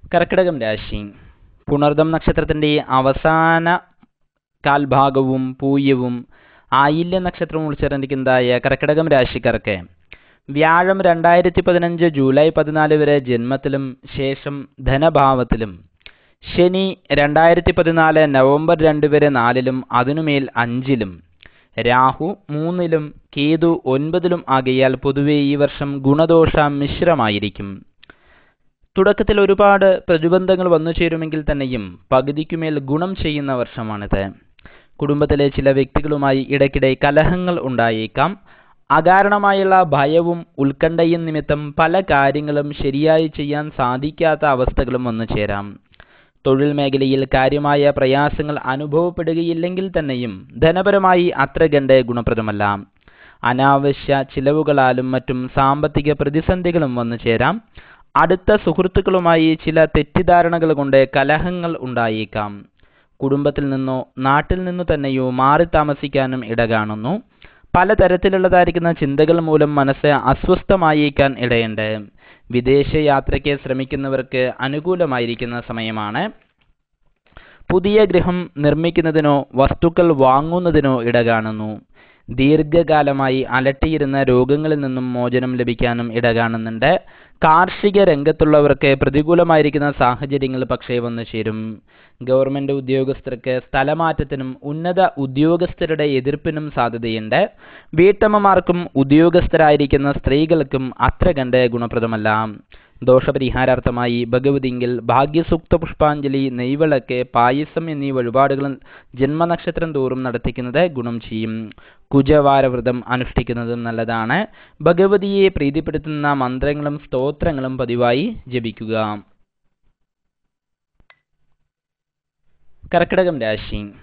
കർക്കിടകം രാശി പുണർദം നക്ഷത്രത്തിന്റെ അവസാന കാൽഭാഗവും പൂയവും ആയില്യ നക്ഷത്രം ഉൾച്ചേർന്നിരിക്കുന്നതായ കർക്കിടകം രാശിക്കാർക്ക് വ്യാഴം രണ്ടായിരത്തി പതിനഞ്ച് ജൂലൈ പതിനാല് വരെ ജന്മത്തിലും ശേഷം ധനഭാവത്തിലും ശനി രണ്ടായിരത്തി പതിനാല് നവംബർ രണ്ട് വരെ നാലിലും അതിനുമേൽ അഞ്ചിലും രാഹു മൂന്നിലും കേതു ഒൻപതിലും ആകയാൽ പൊതുവെ ഈ വർഷം ഗുണദോഷ മിശ്രമായിരിക്കും തുടക്കത്തിൽ ഒരുപാട് പ്രതിബന്ധങ്ങൾ വന്നു ചേരുമെങ്കിൽ തന്നെയും പകുതിക്കുമേൽ ഗുണം ചെയ്യുന്ന വർഷമാണിത് കുടുംബത്തിലെ ചില വ്യക്തികളുമായി ഇടയ്ക്കിടെ കലഹങ്ങൾ ഉണ്ടായേക്കാം അകാരണമായുള്ള ഭയവും ഉത്കണ്ഠയും നിമിത്തം പല കാര്യങ്ങളും ശരിയായി ചെയ്യാൻ സാധിക്കാത്ത അവസ്ഥകളും വന്നു ചേരാം തൊഴിൽ മേഖലയിൽ കാര്യമായ പ്രയാസങ്ങൾ അനുഭവപ്പെടുകയില്ലെങ്കിൽ തന്നെയും ധനപരമായി അത്ര കണ്ട് ഗുണപ്രദമല്ല അനാവശ്യ ചിലവുകളാലും മറ്റും സാമ്പത്തിക പ്രതിസന്ധികളും വന്നു ചേരാം അടുത്ത സുഹൃത്തുക്കളുമായി ചില തെറ്റിദ്ധാരണകൾ കൊണ്ട് കലഹങ്ങൾ ഉണ്ടായേക്കാം കുടുംബത്തിൽ നിന്നോ നാട്ടിൽ നിന്നു തന്നെയോ മാറി താമസിക്കാനും ഇട കാണുന്നു പലതരത്തിലുള്ളതായിരിക്കുന്ന ചിന്തകൾ മൂലം മനസ്സ് അസ്വസ്ഥമായേക്കാൻ ഇടയുണ്ട് വിദേശ യാത്രയ്ക്ക് ശ്രമിക്കുന്നവർക്ക് അനുകൂലമായിരിക്കുന്ന സമയമാണ് പുതിയ ഗൃഹം നിർമ്മിക്കുന്നതിനോ വസ്തുക്കൾ വാങ്ങുന്നതിനോ ഇട കാണുന്നു ദീർഘകാലമായി അലട്ടിയിരുന്ന രോഗങ്ങളിൽ നിന്നും മോചനം ലഭിക്കാനും ഇട കാണുന്നുണ്ട് കാർഷിക രംഗത്തുള്ളവർക്ക് പ്രതികൂലമായിരിക്കുന്ന സാഹചര്യങ്ങൾ പക്ഷേ വന്നു ചേരും ഗവൺമെന്റ് ഉദ്യോഗസ്ഥർക്ക് സ്ഥലമാറ്റത്തിനും ഉന്നത ഉദ്യോഗസ്ഥരുടെ എതിർപ്പിനും സാധ്യതയുണ്ട് വീട്ടമ്മമാർക്കും ഉദ്യോഗസ്ഥരായിരിക്കുന്ന സ്ത്രീകൾക്കും അത്ര കണ്ട് ഗുണപ്രദമല്ല ദോഷപരിഹാരാർത്ഥമായി ഭഗവതിങ്കിൽ ഭാഗ്യസൂക്ത പുഷ്പാഞ്ജലി നെയ്വിളക്ക് പായസം എന്നീ വഴിപാടുകൾ ജന്മനക്ഷത്രം തോറും നടത്തിക്കുന്നത് ഗുണം ചെയ്യും കുജവാരവ്രതം അനുഷ്ഠിക്കുന്നതും നല്ലതാണ് ഭഗവതിയെ പ്രീതിപ്പെടുത്തുന്ന മന്ത്രങ്ങളും സ്തോത്രങ്ങളും പതിവായി ജപിക്കുക കർക്കിടകം രാശി